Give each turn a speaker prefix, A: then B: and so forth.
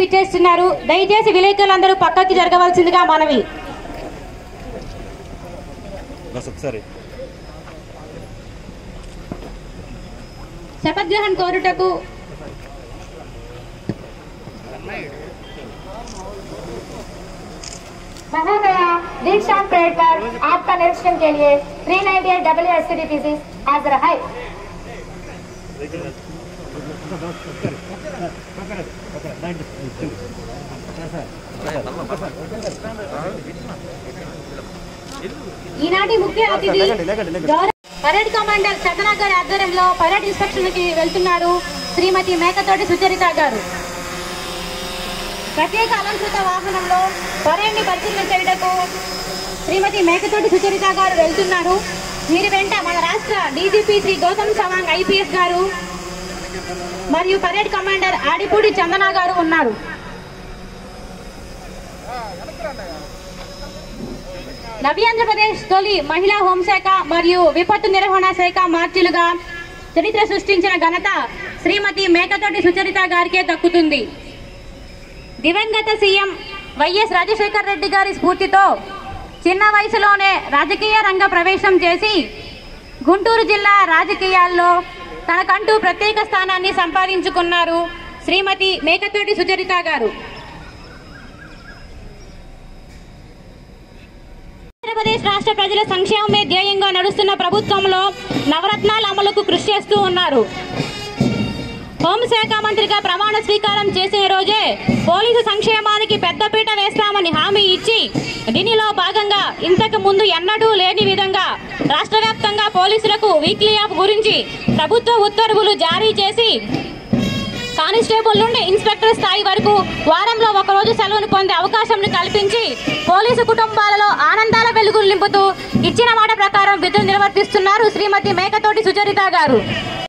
A: రేపు ఇచ్చేస్తున్నారు దయచేసి విలేకరులందరూ పక్కకి జరగవలసిందిగా మనవి
B: బస్ ఒకసారి
A: శపథ్గ్రహం కోరుటకు
C: महोदया दीक्षा परेड पर आपका निरीक्षण के लिए three ninety eight W S C D हाजिर है
A: ఈనాటి ముఖ్య అతిథి గౌరవ పరేడ్ కమాండర్ చందన గారి ఆధ్వర్యంలో పరేడ్ ఇన్స్పెక్షన్ కి వెళ్తున్నారు శ్రీమతి మేకతోటి సుచరిత గారు ప్రత్యేక అలంకృత వాహనంలో పరేడ్ ని పరిశీలన చేయుటకు శ్రీమతి మేకతోటి సుచరిత గారు వెళ్తున్నారు వీరి వెంట మన రాష్ట్ర డీజీపీ శ్రీ గౌతమ్ సవాంగ్ ఐపీఎస్ గారు మరియు పరేడ్ కమాండర్ ఆడిపూడి చందన గారు ఉన్నారు నవ్యాంధ్రప్రదేశ్ తొలి మహిళా హోంశాఖ మరియు విపత్తు నిర్వహణ శాఖ మార్చిలుగా చరిత్ర సృష్టించిన ఘనత శ్రీమతి మేకతోటి సుచరిత గారికే దక్కుతుంది దివంగత సీఎం వైఎస్ రాజశేఖర్ రెడ్డి గారి స్ఫూర్తితో చిన్న వయసులోనే రాజకీయ రంగ ప్రవేశం చేసి గుంటూరు జిల్లా రాజకీయాల్లో తనకంటూ ప్రత్యేక స్థానాన్ని సంపాదించుకున్నారు శ్రీమతి మేకతోటి సుచరిత గారు ఆంధ్రప్రదేశ్ రాష్ట్ర ప్రజల సంక్షేమమే ధ్యేయంగా నడుస్తున్న ప్రభుత్వంలో నవరత్నాల అమలుకు కృషి చేస్తూ ఉన్నారు హోంశాఖ మంత్రిగా ప్రమాణ స్వీకారం చేసిన రోజే పోలీసు సంక్షేమానికి పెద్దపీట వేస్తామని హామీ ఇచ్చి దీనిలో భాగంగా ఇంతకు ముందు ఎన్నడూ లేని విధంగా రాష్ట్ర వ్యాప్తంగా పోలీసులకు వీక్లీ ఆఫ్ గురించి ప్రభుత్వ ఉత్తర్వులు జారీ చేసి కానిస్టేబుల్ నుండి ఇన్స్పెక్టర్ స్థాయి వరకు వారంలో ఒక రోజు సెలవును పొందే అవకాశం కల్పించి పోలీసు కుటుంబాలలో ఆనందాల వెలుగులు నింపుతూ ఇచ్చిన మాట ప్రకారం విధులు నిర్వర్తిస్తున్నారు శ్రీమతి మేకతోటి సుచరిత గారు